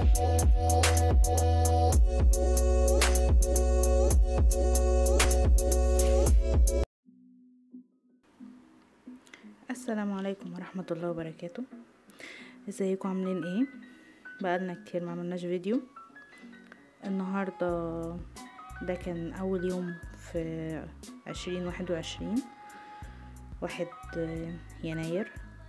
السلام عليكم ورحمة الله وبركاته ازيكم عاملين ايه بقالنا كتير ما عملناش فيديو النهاردة ده كان اول يوم في عشرين واحد وعشرين واحد يناير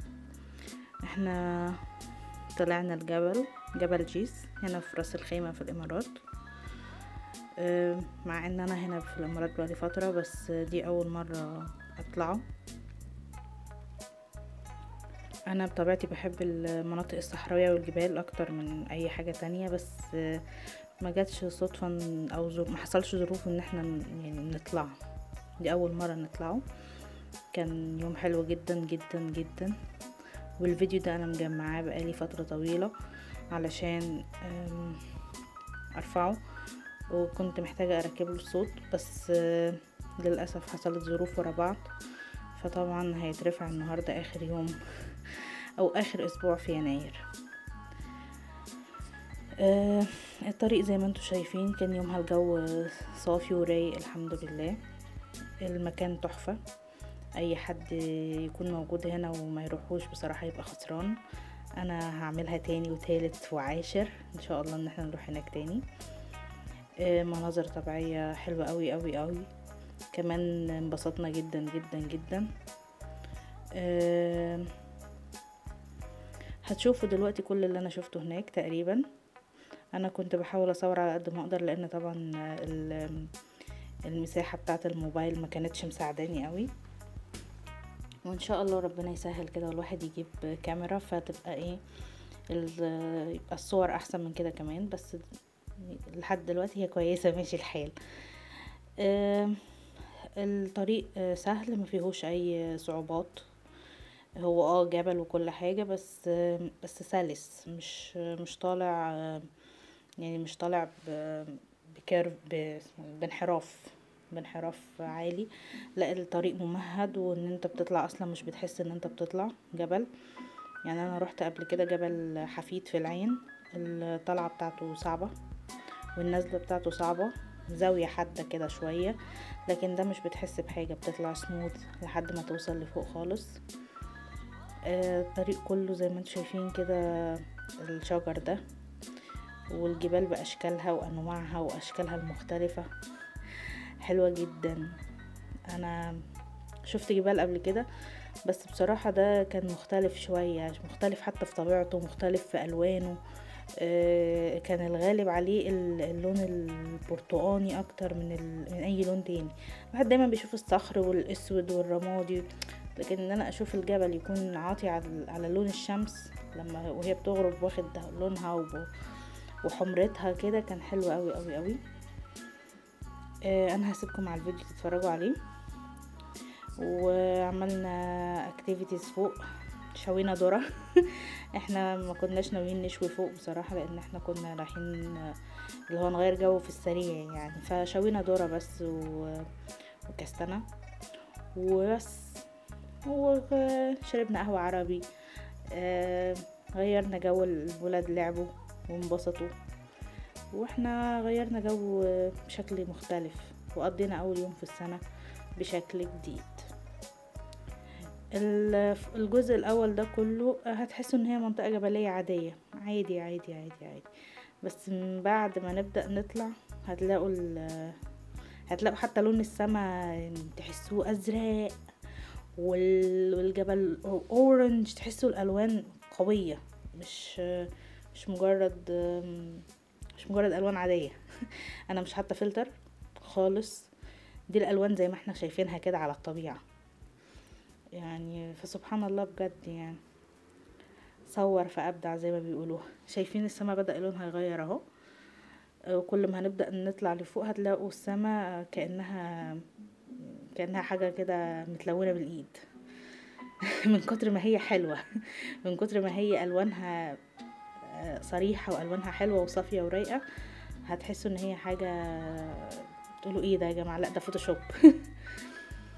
احنا طلعنا الجبل جبل جيس هنا في راس الخيمة في الامارات اه مع ان انا هنا في الامارات بقالي فترة بس دي اول مرة اطلعه انا بطبيعتي بحب المناطق الصحراويه والجبال اكتر من اي حاجه تانية بس ما جاتش صدفه او ما حصلش ظروف ان احنا يعني نطلع دي اول مره نطلعه كان يوم حلو جدا جدا جدا والفيديو ده انا مجمعاه بقالي فتره طويله علشان ارفعه وكنت محتاجه اركب له الصوت بس للاسف حصلت ظروف ورا بعض فطبعا هيترفع النهارده اخر يوم او اخر اسبوع في يناير آه الطريق زي ما انتم شايفين كان يومها الجو صافي ورايق الحمد لله المكان تحفة اي حد يكون موجود هنا وما يروحوش بصراحة يبقى خسران انا هعملها تاني وتالت وعاشر ان شاء الله ان احنا نروح هناك تاني آه مناظر طبيعية حلوة قوي قوي قوي كمان انبسطنا جدا جدا جدا أه هتشوفوا دلوقتي كل اللي انا شفته هناك تقريبا انا كنت بحاول اصور على قد ما اقدر لان طبعا المساحة بتاعة الموبايل ما كانتش مساعداني قوي وان شاء الله ربنا يسهل كده والواحد يجيب كاميرا فتبقى ايه يبقى الصور احسن من كده كمان بس لحد دلوقتي هي كويسة ماشي الحال أه الطريق سهل ما فيهوش اي صعوبات هو اه جبل وكل حاجة بس بس سلس مش مش طالع يعني مش طالع بكيرف بانحراف بانحراف عالي لا الطريق ممهد وان انت بتطلع اصلا مش بتحس ان انت بتطلع جبل يعني انا رحت قبل كده جبل حفيد في العين الطلعة بتاعته صعبة والنزلة بتاعته صعبة زاوية حادة كده شوية لكن ده مش بتحس بحاجة بتطلع سموث لحد ما توصل لفوق خالص آه الطريق كله زي ما انتم شايفين كده الشجر ده والجبال بأشكالها وأنواعها وأشكالها المختلفة حلوة جدا أنا شفت جبال قبل كده بس بصراحة ده كان مختلف شوية مختلف حتى في طبيعته مختلف في ألوانه آه كان الغالب عليه اللون البرتقاني اكتر من, من اي لون تاني الواحد دايما بيشوف الصخر والاسود والرمادي لكن ان انا اشوف الجبل يكون عاطي على لون الشمس لما وهي بتغرب واخد لونها وحمرتها كده كان حلو قوي قوي قوي آه انا هسيبكم على الفيديو تتفرجوا عليه وعملنا اكتيفيتيز فوق شوينا ذره احنا ما كناش ناويين نشوي فوق بصراحه لان احنا كنا رايحين اللي هو نغير جو في السريع يعني فشوينا ذره بس و... وكستنا وبس وشربنا قهوه عربي آه غيرنا جو الولاد لعبوا وانبسطوا واحنا غيرنا جو بشكل مختلف وقضينا اول يوم في السنه بشكل جديد الجزء الاول ده كله هتحسوا ان هي منطقه جبليه عاديه عادي عادي عادي عادي بس من بعد ما نبدا نطلع هتلاقوا هتلاقوا حتى لون السماء تحسوه ازرق والجبل اورنج تحسوا الالوان قويه مش مش مجرد مش مجرد الوان عاديه انا مش حاطه فلتر خالص دي الالوان زي ما احنا شايفينها كده على الطبيعه يعني فسبحان الله بجد يعني صور فابدع زي ما بيقولوا شايفين السما بدا لونها يغير اهو وكل ما هنبدا نطلع لفوق هتلاقوا السما كانها كانها حاجه كده متلونه بالايد من كتر ما هي حلوه من كتر ما هي الوانها صريحه والوانها حلوه وصافيه ورايقه هتحسوا ان هي حاجه تقولوا ايه ده يا جماعه لا ده فوتوشوب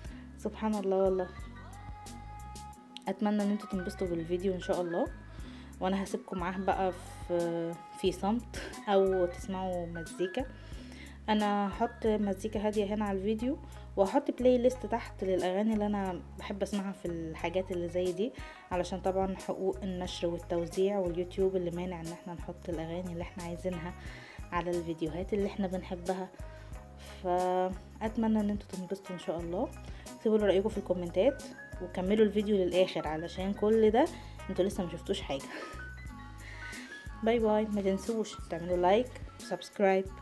سبحان الله والله اتمنى ان انتوا تنبسطوا بالفيديو ان شاء الله وانا هسيبكم معاه بقى في في صمت او تسمعوا مزيكا انا هحط مزيكا هاديه هنا على الفيديو وهحط بلاي ليست تحت للاغاني اللي انا بحب اسمعها في الحاجات اللي زي دي علشان طبعا حقوق النشر والتوزيع واليوتيوب اللي مانع ان احنا نحط الاغاني اللي احنا عايزينها على الفيديوهات اللي احنا بنحبها فاتمنى ان انتوا تنبسطوا ان شاء الله اكتبوا لي رايكم في الكومنتات وكملوا الفيديو للاخر علشان كل ده انتوا لسه ما شفتوش حاجه باي باي ما تنسوش تعملوا لايك وسبسكرايب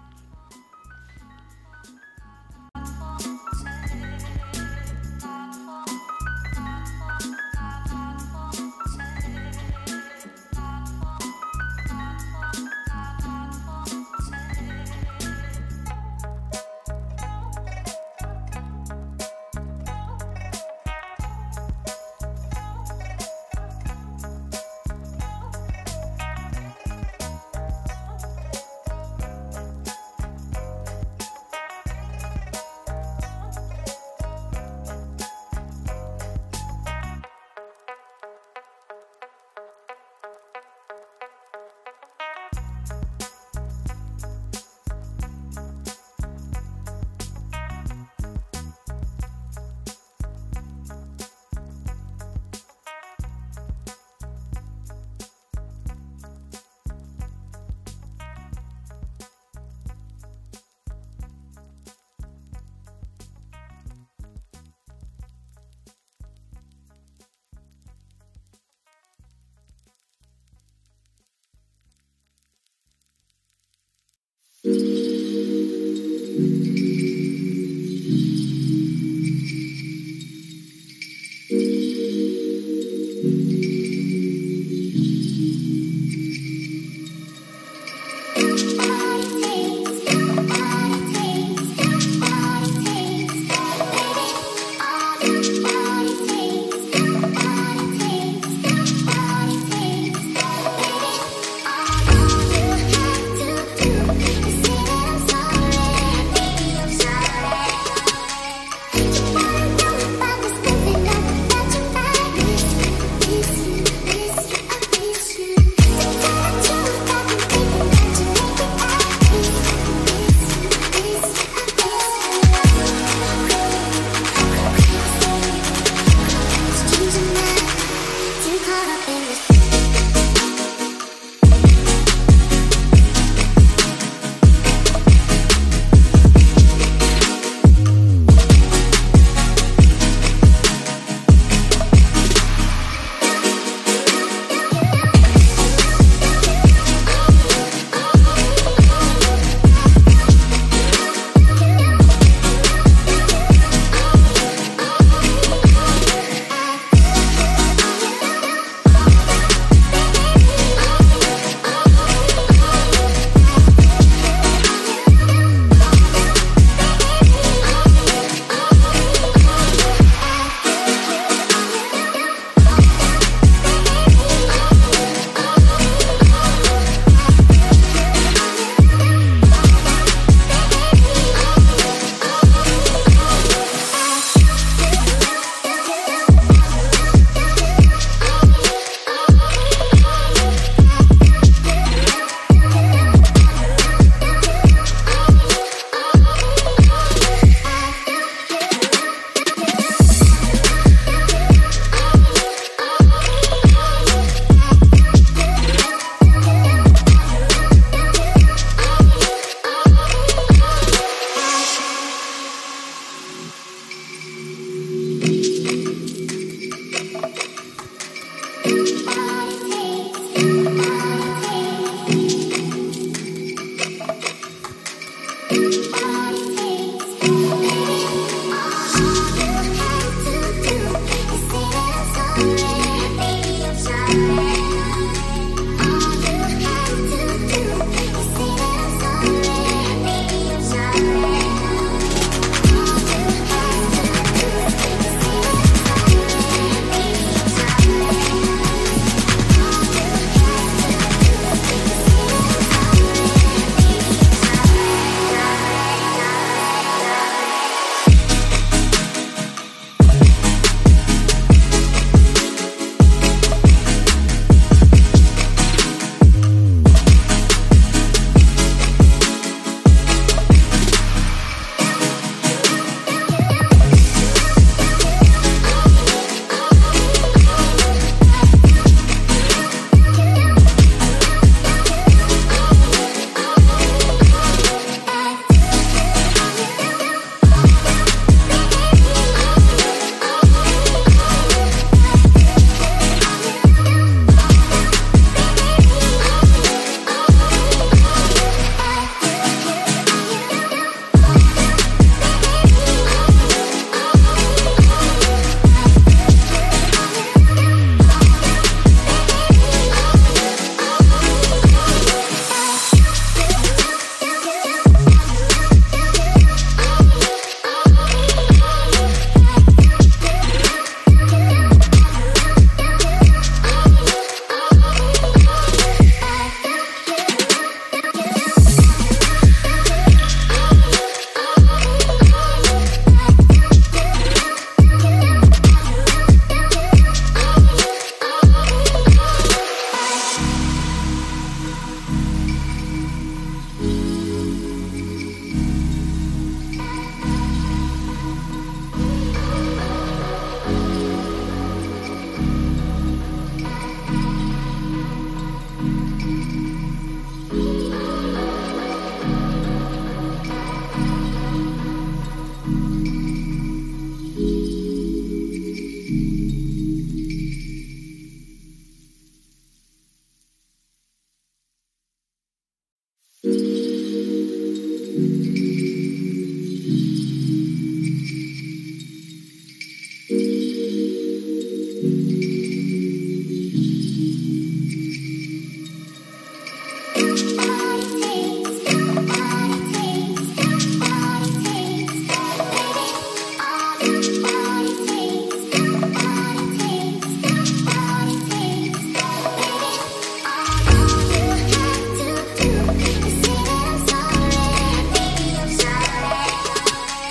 Sorry.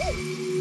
Woo!